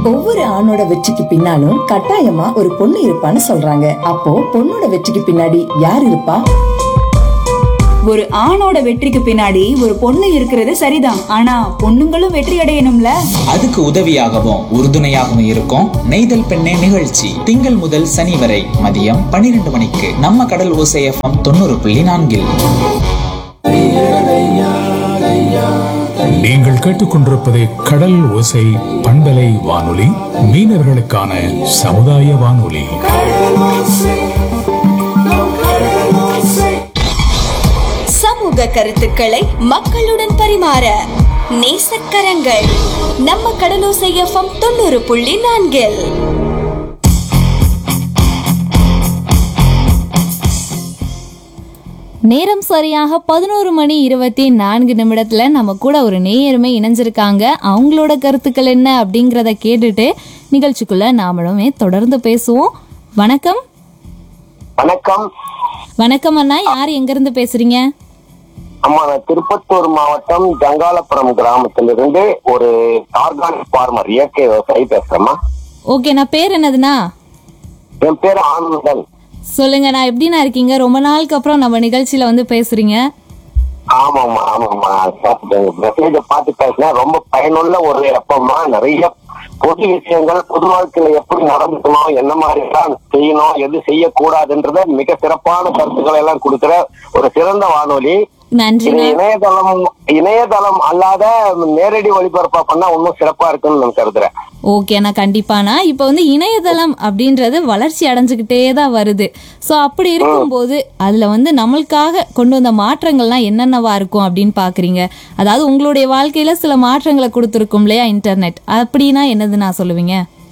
ஒவ்வொரு ஆணோட வெற்றிக்கு பின்னாலும் கட்டாயமா ஒரு பொண்ணு இருப்பான்னு சொல்றாங்க அப்போ பொண்ணோட வெற்றிக்கு பின்னாடி யார் இருப்பா ஒரு ஆணோட வெற்றிக்கு பின்னாடி ஒரு பொண்ணு இருக்கிறது சரிதான் ஆனா பொண்ணுங்களும் வெற்றி அடையணும்ல அதுக்கு உதவியாகவும் உறுதுணையாகவும் இருக்கும் நெய்தல் பெண்ணே நிகழ்ச்சி திங்கள் முதல் சனி வரை மதியம் பன்னிரண்டு மணிக்கு நம்ம கடல் ஓசை எஃப்எம் தொண்ணூறு புள்ளி நான்கில் நீங்கள் கேட்டுக்கொண்டிருப்பது கடல் ஓசை பண்பலை வானொலி மீனவர்களுக்கான சமுதாய வானொலி சமூக கருத்துக்களை மக்களுடன் பரிமாற நேசக்கரங்கள் நம்ம கடலோசை எஃப்எம் தொண்ணூறு புள்ளி நான்கில் நேரம் சரியாக பதினோரு மணி இருபத்தி நான்கு நிமிடத்துல நம்ம கூட ஒரு நேயருமே இணைஞ்சிருக்காங்க அவங்களோட கருத்துக்கள் என்ன அப்படிங்கிறத கேட்டுட்டு நிகழ்ச்சிக்குள்ள நாமளுமே தொடர்ந்து பேசுவோம் வணக்கம் வணக்கம் வணக்கம் அண்ணா யார் எங்க இருந்து பேசுறீங்க அம்மா நான் திருப்பத்தூர் மாவட்டம் ஜங்காலபுரம் கிராமத்திலிருந்து ஒரு ஆர்கானிக் ஃபார்மர் இயற்கை விவசாயி பேசுறேம்மா ஓகே நான் பேர் என்னதுண்ணா என் பேர் ஆனந்தன் சொல்லுங்க நான் எப்படிண்ணா இருக்கீங்க ரொம்ப நாளுக்கு அப்புறம் நம்ம நிகழ்ச்சியில வந்து பேசுறீங்க ஆமாம்மா ஆமாம்மா பார்த்துட்டேன் மெசேஜ பார்த்து பேசினா ரொம்ப பயனுள்ள ஒரு எப்பமா நிறைய பொது விஷயங்கள் பொது வாழ்க்கையில எப்படி நடந்துக்கணும் என்ன மாதிரி எல்லாம் செய்யணும் எது செய்யக்கூடாதுன்றத மிக சிறப்பான கருத்துக்களை எல்லாம் கொடுக்கிற ஒரு சிறந்த வானொலி இது நன்றிண்ணா இணையதளம் இணையதளம் அல்லாத நேரடி ஒளிபரப்பா பண்ணா இன்னும் சிறப்பா இருக்குன்னு நான் கருதுறேன் ஓகேண்ணா கண்டிப்பாண்ணா இப்போ வந்து இணையதளம் அப்படின்றது வளர்ச்சி அடைஞ்சுக்கிட்டே தான் வருது ஸோ அப்படி இருக்கும்போது அதில் வந்து நம்மளுக்காக கொண்டு வந்த மாற்றங்கள்லாம் என்னென்னவா இருக்கும் அப்படின்னு பார்க்குறீங்க அதாவது உங்களுடைய வாழ்க்கையில் சில மாற்றங்களை கொடுத்துருக்கும் இல்லையா இன்டர்நெட் அப்படின்னா என்னது நான் சொல்லுவீங்க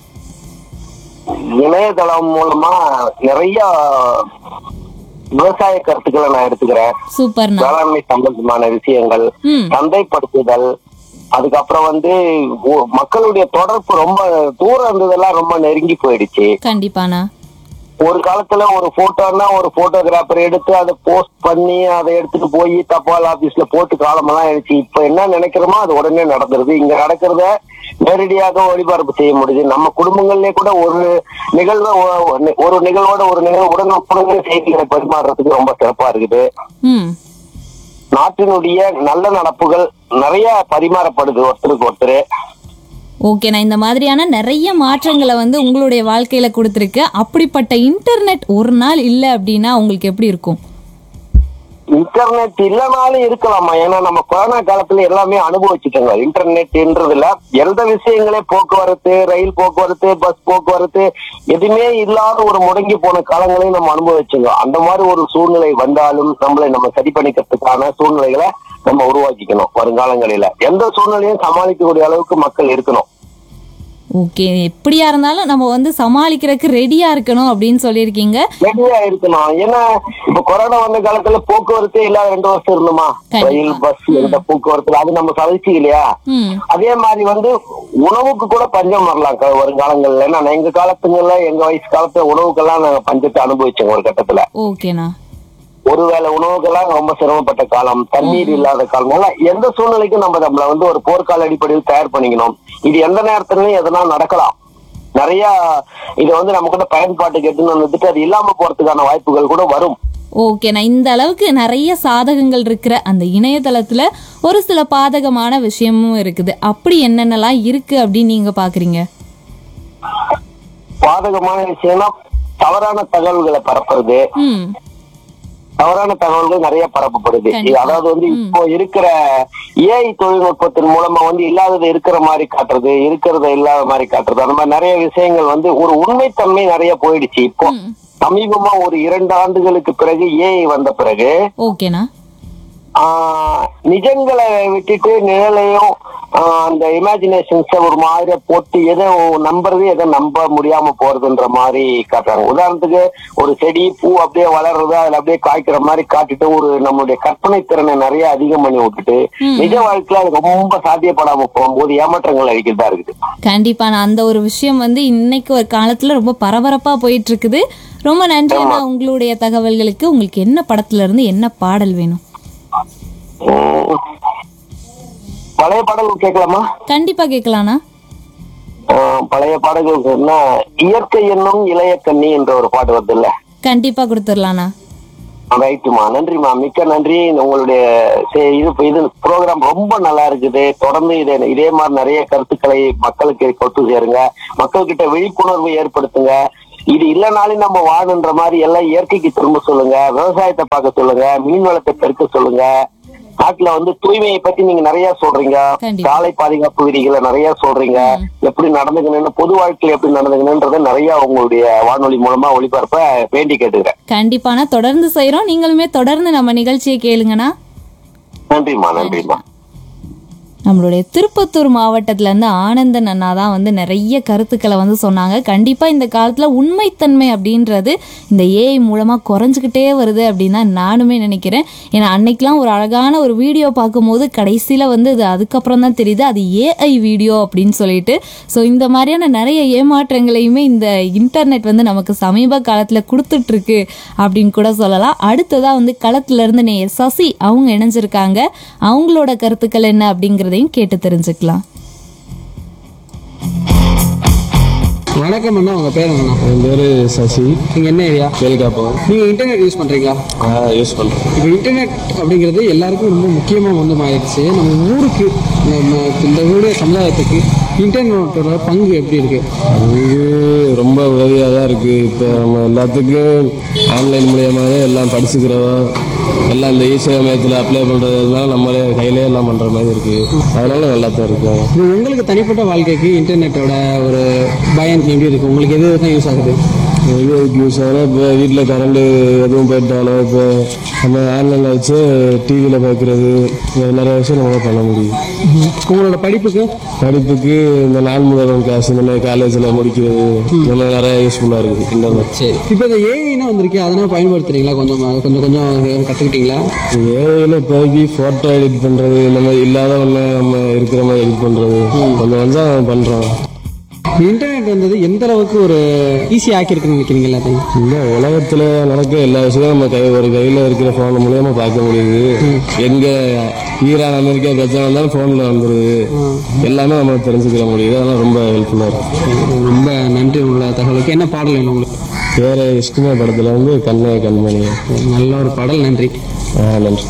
இணையதளம் மூலமா நிறைய விவசாய கருத்துக்களை நான் எடுத்துக்கிறேன் சூப்பர்ண்ணா வேளாண்மை சம்பந்தமான விஷயங்கள் ம் சந்தைப்படுத்துதல் அதுக்கப்புறம் வந்து ஒ- மக்களுடைய தொடர்பு ரொம்ப தூரம் இருந்ததெல்லாம் ரொம்ப நெருங்கி போயிடுச்சு கண்டிப்பாண்ணா ஒரு காலத்துல ஒரு போட்டோன்னா ஒரு போட்டோகிராஃபர் எடுத்து அதை போஸ்ட் பண்ணி அதை எடுத்துட்டு போய் தபால் ஆபீஸ்ல போட்டு காலமெல்லாம் ஆயிடுச்சு இப்ப என்ன நினைக்கிறோமோ அது உடனே நடந்துருது இங்க நடக்கிறத நேரடியாக ஒளிபரப்பு செய்ய முடியுது நம்ம குடும்பங்கள்லயே கூட ஒரு நிகழ்வை ஒ- ஒ- ஒரு நிகழ்வோட ஒரு நிகழ்வு உடனுக்குடன் செய்திகளை பரிமாறுறதுக்கு ரொம்ப சிறப்பா இருக்குது ம் நாட்டினுடைய நல்ல நடப்புகள் நிறைய பரிமாறப்படுது ஒருத்தருக்கு ஒருத்தர் ஓகேண்ணா இந்த மாதிரியான நிறைய மாற்றங்களை வந்து உங்களுடைய வாழ்க்கையில கொடுத்துருக்கு அப்படிப்பட்ட இன்டர்நெட் ஒரு நாள் இல்லை அப்படின்னா உங்களுக்கு எப்படி இருக்கும் இன்டர்நெட் இல்லனாலும் இருக்கலாமா ஏன்னா நம்ம கொரோனா காலத்துல எல்லாமே அனுபவிச்சுட்டோங்க இன்டர்நெட்ன்றதுல எந்த விஷயங்களே போக்குவரத்து ரயில் போக்குவரத்து பஸ் போக்குவரத்து எதுவுமே இல்லாத ஒரு முடங்கி போன காலங்களையும் நம்ம அனுபவிச்சுங்க அந்த மாதிரி ஒரு சூழ்நிலை வந்தாலும் நம்மளை நம்ம சரி பண்ணிக்கிறதுக்கான சூழ்நிலைகளை நம்ம உருவாக்கிக்கணும் வருங்காலங்களில எந்த சூழ்நிலையும் சமாளிக்கக்கூடிய அளவுக்கு மக்கள் இருக்கணும் ஓகே எப்படியா இருந்தாலும் நம்ம வந்து சமாளிக்கிறதுக்கு ரெடியா இருக்கணும் அப்படின்னு சொல்லியிருக்கீங்க ரெடியா இருக்கணும் ஏன்னா இப்ப கொரோனா வந்த காலத்துல போக்குவரத்தே இல்லாத ரெண்டு வருஷம் இருந்தோமா கண்டிப்பா. ரயில் பஸ் இந்த போக்குவரத்து அது நம்ம சகிச்சு இல்லையா ம் அதே மாதிரி வந்து உணவுக்கு கூட பஞ்சம் வரலாம் க- வருங்காலங்கள்ல ஏன்னா எங்க காலத்துங்கள்ல எங்க வயசு காலத்துல உணவுக்கெல்லாம் நாங்க பஞ்சத்தை அனுபவிச்சோம் ஒரு கட்டத்துல ஓகேண்ணா ஒருவேளை உணவுக்கெல்லாம் ரொம்ப சிரமப்பட்ட காலம் தண்ணீர் இல்லாத காலம் எல்லாம் எந்த சூழ்நிலைக்கும் நம்ம நம்மள வந்து ஒரு போர்க்கால அடிப்படையில் தயார் பண்ணிக்கணும் இது எந்த நேரத்துலயும் எதனா நடக்கலாம் நிறைய இது வந்து நம்ம கூட பயன்பாட்டுக்கு எடுத்துன்னு வந்துட்டு அது இல்லாம போறதுக்கான வாய்ப்புகள் கூட வரும் ஓகேண்ணா இந்த அளவுக்கு நிறைய சாதகங்கள் இருக்கிற அந்த இணையதளத்துல ஒரு சில பாதகமான விஷயமும் இருக்குது அப்படி என்னென்னலாம் இருக்கு அப்படின்னு நீங்க பாக்குறீங்க பாதகமான விஷயம்னா தவறான தகவல்களை பரப்புறது ம் தவறான தகவல்கள் நிறைய பரப்பப்படுது கண்டிப்பா. அதாவது வந்து இப்போ இருக்கிற ஏஐ தொழில்நுட்பத்தின் மூலமா வந்து இல்லாதது இருக்கிற மாதிரி காட்டுறது இருக்கிறத இல்லாத மாதிரி காட்டுறது அந்த மாதிரி நிறைய விஷயங்கள் வந்து ஒரு உண்மைத்தன்மை நிறைய போயிடுச்சு இப்போ சமீபமா ஒரு இரண்டு ஆண்டுகளுக்கு பிறகு ஏஐ வந்த பிறகு ஓகேண்ணா ஆஹ், நிஜங்களை விட்டுட்டு நிழலையும் ஆஹ், அந்த இமேஜினேஷன்ஸ ஒரு மாதிரி போட்டு எதை நம்புறது எதை நம்ப முடியாம போறதுன்ற மாதிரி காட்டுறாங்க உதாரணத்துக்கு ஒரு செடி பூ அப்படியே வளர்றது அதுல அப்படியே காய்க்கிற மாதிரி காட்டிட்டு ஒரு நம்மளுடைய கற்பனை திறனை நிறைய அதிகம் பண்ணி விட்டுட்டு நிஜ வாழ்க்கையில அது ரொம்ப சாத்தியப்படாம போகும்போது ஏமாற்றங்கள் அளிக்கிறதா இருக்குது கண்டிப்பா நான் அந்த ஒரு விஷயம் வந்து இன்னைக்கு ஒரு காலத்துல ரொம்ப பரபரப்பா போயிட்டு இருக்குது ரொம்ப நன்றி அண்ணா உங்களுடைய தகவல்களுக்கு உங்களுக்கு என்ன படத்துல இருந்து என்ன பாடல் வேணும் உம், பழைய பாடல் கேட்கலாமா கண்டிப்பா கேட்கலாண்ணா ஆஹ் பழைய பாடல்கள் சொன்னா இயற்கை என்னும் இளைய கண்ணி என்ற ஒரு பாட்டு வருது இல்ல கண்டிப்பா கொடுத்துடலாண்ணா ரைட்டுமா நன்றிமா மிக்க நன்றி உங்களுடைய சே- இது இது ப்ரோக்ராம் ரொம்ப நல்லா இருக்குது தொடர்ந்து இதே இதே மாதிரி நிறைய கருத்துக்களை மக்களுக்கு கொண்டு சேருங்க மக்கள்கிட்ட விழிப்புணர்வு ஏற்படுத்துங்க இது இல்லைனாலும் நம்ம வாழுன்ற மாதிரி எல்லாம் இயற்கைக்கு திரும்ப சொல்லுங்க விவசாயத்தை பார்க்க சொல்லுங்க மீன் வளத்தை பெருக்க சொல்லுங்க நாட்டுல வந்து தூய்மையை பத்தி நீங்க நிறைய சொல்றீங்க கண்டிப்பா. சாலை பாதுகாப்பு விதிகளை நிறைய சொல்றீங்க எப்படி நடந்துக்கணும்னு பொது வாழ்க்கையில எப்படி நடந்துக்கணும்ன்றத நிறைய உங்களுடைய வானொலி மூலமா ஒளிபரப்ப வேண்டி கேட்டுக்கிறேன் கண்டிப்பாண்ணா தொடர்ந்து செய்றோம் நீங்களுமே தொடர்ந்து நம்ம நிகழ்ச்சியை கேளுங்கண்ணா நன்றிம்மா நன்றிம்மா நம்மளுடைய திருப்பத்தூர் மாவட்டத்துல இருந்து ஆனந்தன் அண்ணா தான் வந்து நிறைய கருத்துக்களை வந்து சொன்னாங்க கண்டிப்பா இந்த காலத்துல உண்மைத்தன்மை அப்படின்றது இந்த ஏஐ மூலமா குறைஞ்சுக்கிட்டே வருது அப்படின்னு தான் நானுமே நினைக்கிறேன் ஏன்னா அன்னைக்கெல்லாம் ஒரு அழகான ஒரு வீடியோ பார்க்கும்போது கடைசியில வந்து இது அதுக்கப்புறம் தான் தெரியுது அது ஏஐ வீடியோ அப்படின்னு சொல்லிட்டு ஸோ இந்த மாதிரியான நிறைய ஏமாற்றங்களையுமே இந்த இன்டர்நெட் வந்து நமக்கு சமீப காலத்துல கொடுத்துட்டு இருக்கு அப்படின்னு கூட சொல்லலாம் அடுத்ததா வந்து களத்துல இருந்து நேயர் சசி அவங்க இணைஞ்சிருக்காங்க அவங்களோட கருத்துக்கள் என்ன அப்படிங்கறதையும் கேட்டு தெரிஞ்சுக்கலாம் வணக்கம் அண்ணா உங்க பேர் என்னண்ணா என் பேர் சசி நீங்க என்ன ஏரியா வேல்காப்பம் நீங்க இன்டர்நெட் யூஸ் பண்றீங்களா யூஸ் பண்ணுறேன் இப்போ இன்டர்நெட் அப்படிங்கிறது எல்லாருக்கும் ரொம்ப முக்கியமாக வந்து ஆயிடுச்சு நம்ம ஊருக்கு நம்ம இந்த ஊருடைய சமுதாயத்துக்கு இன்டர்நெட்டோட பங்கு எப்படி இருக்கு அது ரொம்ப உதவியாக தான் இருக்குது இப்போ நம்ம எல்லாத்துக்கும் ஆன்லைன் மூலியமாகவே எல்லாம் படிச்சுக்கிறோம் எல்லாம் இந்த ஈஸியாக மையத்தில் அப்ளை பண்ணுறதுனால நம்மளே கையிலே எல்லாம் பண்ணுற மாதிரி இருக்குது அதனால நல்லா தான் இருக்கும் இப்போ உங்களுக்கு தனிப்பட்ட வாழ்க்கைக்கு இன்டர்நெட்டோட ஒரு பயன் எப்படி இருக்கு உங்களுக்கு எது தான் யூஸ் ஆகுது இது எதுக்கு யூஸ் ஆகுனா இப்போ வீட்டில் கரண்ட் எதுவும் போயிட்டாலும் இப்போ நம்ம ஆன்லைனில் வச்சு டிவியில் பார்க்குறது நிறைய விஷயம் நம்ம பண்ண முடியும் உங்களோட படிப்புக்கு படிப்புக்கு இந்த நாள் முதல்வன் கிளாஸ் இந்த மாதிரி காலேஜில் முடிக்கிறது இந்த மாதிரி நிறைய யூஸ்ஃபுல்லாக இருக்குது இன்டர்நெட் சரி இப்போ இந்த ஏஐனா வந்திருக்கு அதெல்லாம் பயன்படுத்துறீங்களா கொஞ்சம் கொஞ்சம் கொஞ்சம் கற்றுக்கிட்டீங்களா ஏஐல இப்போதைக்கு ஃபோட்டோ எடிட் பண்ணுறது இந்த மாதிரி இல்லாத ஒன்று நம்ம இருக்கிற மாதிரி எடிட் பண்ணுறது கொஞ்சம் கொஞ்சம் பண்ணுறோம் இன்டர்நெட் வந்தது எந்த அளவுக்கு ஒரு ஈஸி ஆக்கியிருக்குன்னு நினைக்கிறீங்க எல்லாத்தையும் இந்த உலகத்தில் நடக்க எல்லா விஷயமும் நம்ம கை ஒரு கையில் இருக்கிற ஃபோன் மூலியமா பார்க்க முடியுது எங்கே ஈரான் அமெரிக்கா பிரச்சனை வந்தாலும் ஃபோனில் வந்துடுது எல்லாமே நம்ம தெரிஞ்சுக்கிற முடியுது அதெல்லாம் ரொம்ப ஹெல்ப்ஃபுல்லாக இருக்கு ரொம்ப நன்றி உள்ள தகவலுக்கு என்ன பாடல் வேணும் உங்களுக்கு வேற இஷ்குமா படத்தில் வந்து கண்ணே கண்மணி நல்ல ஒரு பாடல் நன்றி ஆ நன்றி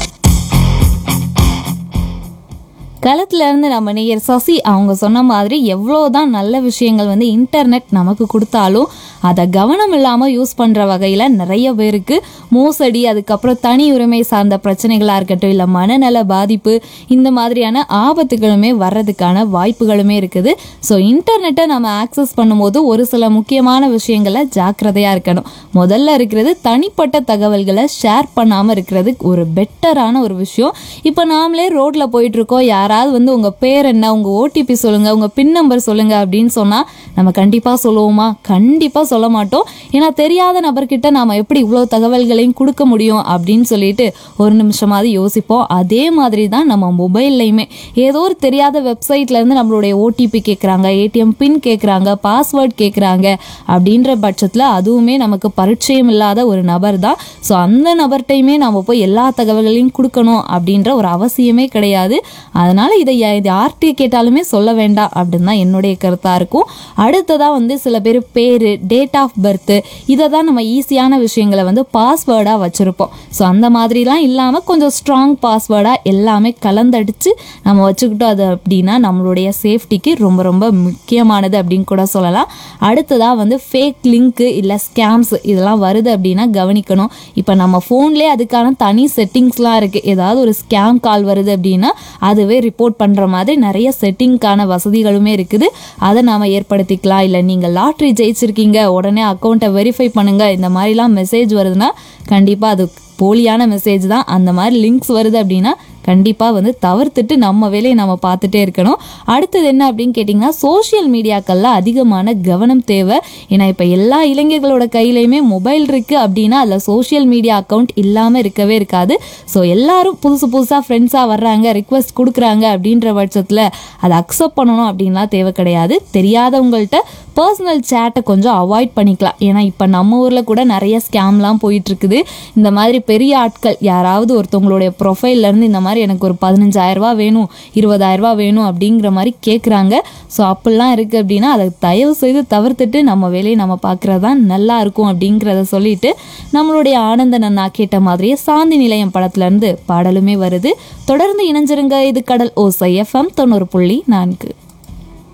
களத்துல இருந்து நம்ம நேயர் சசி அவங்க சொன்ன மாதிரி எவ்வளோதான் நல்ல விஷயங்கள் வந்து இன்டர்நெட் நமக்கு கொடுத்தாலும் அதை கவனம் இல்லாம யூஸ் பண்ற வகையில நிறைய பேருக்கு மோசடி அதுக்கப்புறம் தனி உரிமை சார்ந்த பிரச்சனைகளா இருக்கட்டும் இல்ல மனநல பாதிப்பு இந்த மாதிரியான ஆபத்துகளுமே வர்றதுக்கான வாய்ப்புகளுமே இருக்குது ஸோ இன்டர்நெட்டை நம்ம ஆக்சஸ் பண்ணும்போது ஒரு சில முக்கியமான விஷயங்களை ஜாக்கிரதையா இருக்கணும் முதல்ல இருக்கிறது தனிப்பட்ட தகவல்களை ஷேர் பண்ணாம இருக்கிறது ஒரு பெட்டரான ஒரு விஷயம் இப்போ நாமளே ரோட்ல போயிட்டு இருக்கோம் யாராவது வந்து உங்க பேர் என்ன உங்க ஓடிபி சொல்லுங்க உங்க பின் நம்பர் சொல்லுங்க அப்படின்னு சொன்னா நம்ம கண்டிப்பா சொல்லுவோமா கண்டிப்பா சொல்ல மாட்டோம் ஏன்னா தெரியாத நபர்கிட்ட நாம எப்படி இவ்வளவு தகவல்களையும் கொடுக்க முடியும் அப்படின்னு சொல்லிட்டு ஒரு நிமிஷமாவது யோசிப்போம் அதே மாதிரி தான் நம்ம மொபைல்லையுமே ஏதோ ஒரு தெரியாத வெப்சைட்ல இருந்து நம்மளுடைய ஓடிபி கேட்குறாங்க ஏடிஎம் பின் கேட்குறாங்க பாஸ்வேர்ட் கேட்குறாங்க அப்படின்ற பட்சத்தில் அதுவுமே நமக்கு பரிச்சயம் இல்லாத ஒரு நபர் தான் ஸோ அந்த நபர்கிட்டையுமே நம்ம போய் எல்லா தகவல்களையும் கொடுக்கணும் அப்படின்ற ஒரு அவசியமே கிடையாது அதனால இதை யா- இது யார்கிட்ட கேட்டாலுமே சொல்ல வேண்டாம் அப்படின்னு தான் என்னுடைய கருத்தாக இருக்கும் அடுத்ததாக வந்து சில பேர் பேர் டேட் ஆஃப் பர்த்து இதை தான் நம்ம ஈஸியான விஷயங்களை வந்து பாஸ்வேர்டாக வச்சுருப்போம் ஸோ அந்த மாதிரிலாம் இல்லாமல் கொஞ்சம் ஸ்ட்ராங் பாஸ்வேர்டாக எல்லாமே கலந்தடிச்சு நம்ம வச்சுக்கிட்டோம் அது அப்படின்னா நம்மளுடைய சேஃப்டிக்கு ரொம்ப ரொம்ப முக்கியமானது அப்படின்னு கூட சொல்லலாம் அடுத்ததாக வந்து ஃபேக் லிங்க்கு இல்லை ஸ்கேம்ஸ் இதெல்லாம் வருது அப்படின்னா கவனிக்கணும் இப்போ நம்ம ஃபோன்லேயே அதுக்கான தனி செட்டிங்ஸ்லாம் இருக்குது ஏதாவது ஒரு ஸ்கேம் கால் வருது அப்படின்னா அதுவே ரிப்போர்ட் பண்ணுற மாதிரி நிறைய செட்டிங்க்கான வசதிகளுமே இருக்குது அதை நாம் ஏற்படுத்திக்கலாம் இல்லை நீங்கள் லாட்ரி ஜெயிச்சிருக்கீங்க உடனே அக்கௌண்ட்டை வெரிஃபை பண்ணுங்க இந்த மாதிரிலாம் மெசேஜ் வருதுன்னா கண்டிப்பாக அது போலியான மெசேஜ் தான் அந்த மாதிரி லிங்க்ஸ் வருது அப்படின்னா கண்டிப்பாக வந்து தவிர்த்துட்டு நம்ம வேலையை நம்ம பார்த்துட்டே இருக்கணும் அடுத்தது என்ன அப்படின்னு கேட்டிங்கன்னா சோஷியல் மீடியாக்கள்ல அதிகமான கவனம் தேவை ஏன்னா இப்போ எல்லா இளைஞர்களோட கையிலையுமே மொபைல் இருக்குது அப்படின்னா அதில் சோஷியல் மீடியா அக்கௌண்ட் இல்லாமல் இருக்கவே இருக்காது ஸோ எல்லாரும் புதுசு புதுசாக ஃப்ரெண்ட்ஸாக வர்றாங்க ரிக்வெஸ்ட் கொடுக்குறாங்க அப்படின்ற பட்சத்தில் அதை அக்செப்ட் பண்ணணும் அப்படின்லாம் தேவை கிடையாது தெரியாதவங்கள்ட்ட பர்சனல் சேட்டை கொஞ்சம் அவாய்ட் பண்ணிக்கலாம் ஏன்னா இப்போ நம்ம ஊரில் கூட நிறைய ஸ்கேம்லாம் போயிட்டு இருக்குது இந்த மாதிரி பெரிய ஆட்கள் யாராவது ஒருத்தவங்களுடைய ப்ரொஃபைல்ல இருந்து இந்த மாதிரி மாதிரி எனக்கு ஒரு பதினஞ்சாயிரம் ரூபாய் வேணும் இருபதாயிரம் ரூபாய் வேணும் அப்படிங்கிற மாதிரி கேட்குறாங்க ஸோ அப்படிலாம் இருக்குது அப்படின்னா அதை தயவு செய்து தவிர்த்துட்டு நம்ம வேலையை நம்ம பார்க்குறது தான் நல்லா இருக்கும் அப்படிங்கிறத சொல்லிட்டு நம்மளுடைய ஆனந்த நன்னா கேட்ட மாதிரியே சாந்தி நிலையம் படத்துலேருந்து பாடலுமே வருது தொடர்ந்து இணைஞ்சிருங்க இது கடல் ஓசை எஃப்எம் தொண்ணூறு புள்ளி நான்கு